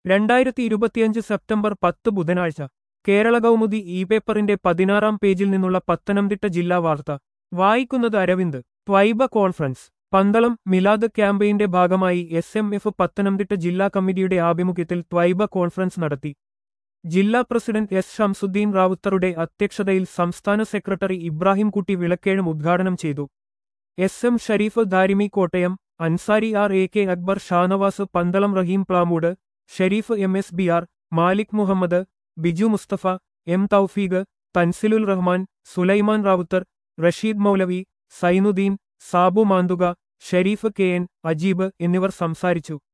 രണ്ടായിരത്തി ഇരുപത്തിയഞ്ച് സെപ്റ്റംബർ പത്ത് ബുധനാഴ്ച കേരള കൗമുദി ഇ പേപ്പറിന്റെ പതിനാറാം പേജിൽ നിന്നുള്ള പത്തനംതിട്ട ജില്ലാ വാർത്ത വായിക്കുന്നത് അരവിന്ദ് ത്വൈബ കോൺഫറൻസ് പന്തളം മിലാദ് ക്യാമ്പയിന്റെ ഭാഗമായി എസ് എം എഫ് പത്തനംതിട്ട ജില്ലാ കമ്മിറ്റിയുടെ ആഭിമുഖ്യത്തിൽ ത്വൈബ കോൺഫറൻസ് നടത്തി ജില്ലാ പ്രസിഡന്റ് എസ് ഷംസുദ്ദീൻ റാവുത്തറുടെ അധ്യക്ഷതയിൽ സംസ്ഥാന സെക്രട്ടറി ഇബ്രാഹിം കുട്ടി വിളക്കേഴും ഉദ്ഘാടനം ചെയ്തു S M Shareef Darimi Kottayam Ansari R A K Akbar Shanavas Pandalam Raheem Plamood Shereef M S B R Malik Muhammad Biju Musthafa M Thoufeeq Thanzeelul Rahman Sulaiman Ravuthar Rasheed Moulavi Zainudheen Sabu Manthuka Shereef K N Ajeeb എന്നിവർ സംസാരിച്ചു